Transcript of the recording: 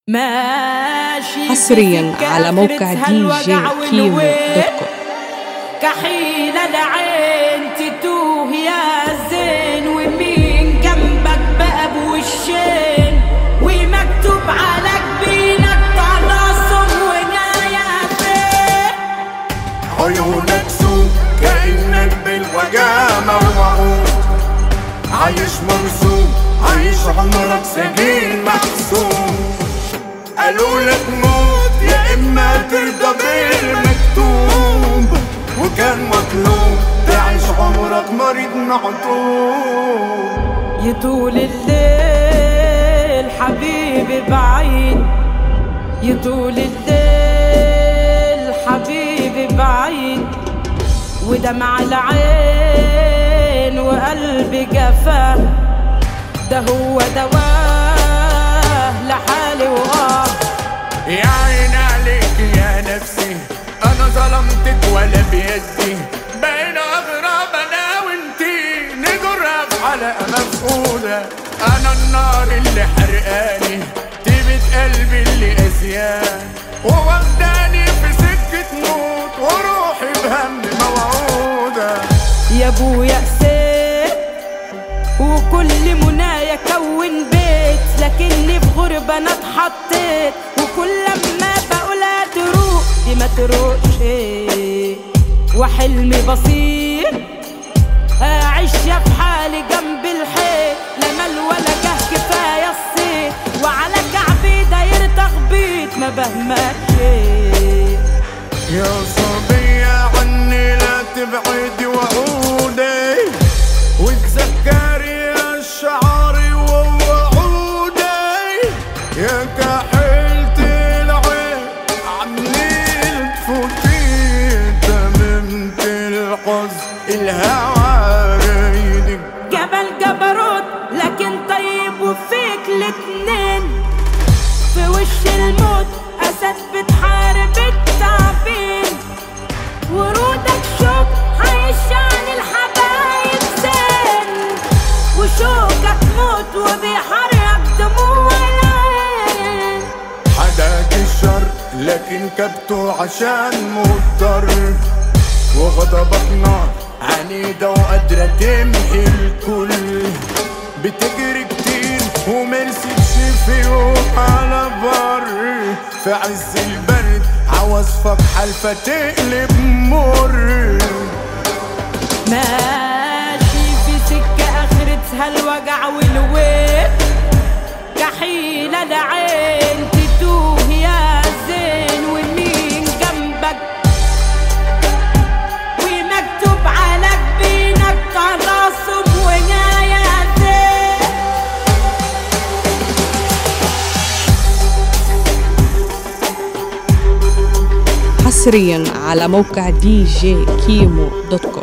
ماشي حصريا بسكة على موقع آخرتها دي جي الوجع كيمو والويل. دوت كوم كحيلة العين تتوه يا زين ومين جنبك بقى بوشين ومكتوب على جبينك تلاصم ونايا فين عيونك سوق كأنك بالوجع موعود عايش مرسوم عايش عمرك سجين محسوم قالوا لك موت يا اما ترضى بالمكتوب وكان مطلوب تعيش عمرك مريض معطوب يطول الليل حبيبي بعيد يطول الليل حبيبي بعيد ودمع العين وقلبي جفاه ده هو دواه لحالي وآه يا عين عليك يا نفسي انا ظلمتك ولا بيدي بين اغراب انا وانتي نجرها في حلقه مفقوده انا النار اللي حرقاني طيبة قلبي اللي قسيان وواخداني في سكة موت وروحي بهم موعودة يا ابويا قسيت وكل منايا كون بيت لكني في غربة انا اتحطيت وكل لما بقولها تروق دي ما تروقش وحلمي بسيط اعيش يا في حالي جنب الحيط لا مال ولا جه كفايه الصيت وعلى كعبي داير تخبيط ما بهمتش يا صبية عني لا تبعدي وعودي وتذكري شعري ووعودي يا كحلت العين عني تفوتي تممت الحظ الهوى رايدك جبل جبروت لكن طيب وفيك الاتنين في وش الموت اسد بتحارب التعبين ورودك شوك هيشعل الحبايب زين وشوكك موت وبيحرك دموع العين حداك الشر لكن كبته عشان مضطر وغضبك نار عنيدة وقادرة تمحي الكل بتجري كتير ومرستش في يوم على بر في عز البرد عواصفك حالفة تقلب مر ماشي في سكة آخرتها الوجع والويل كحيلة العين تتوه يا زين ومين جنبك ومكتوب على جبينك تراصم ونايا زين حصريا على موقع دي جي كيمو دوت كوم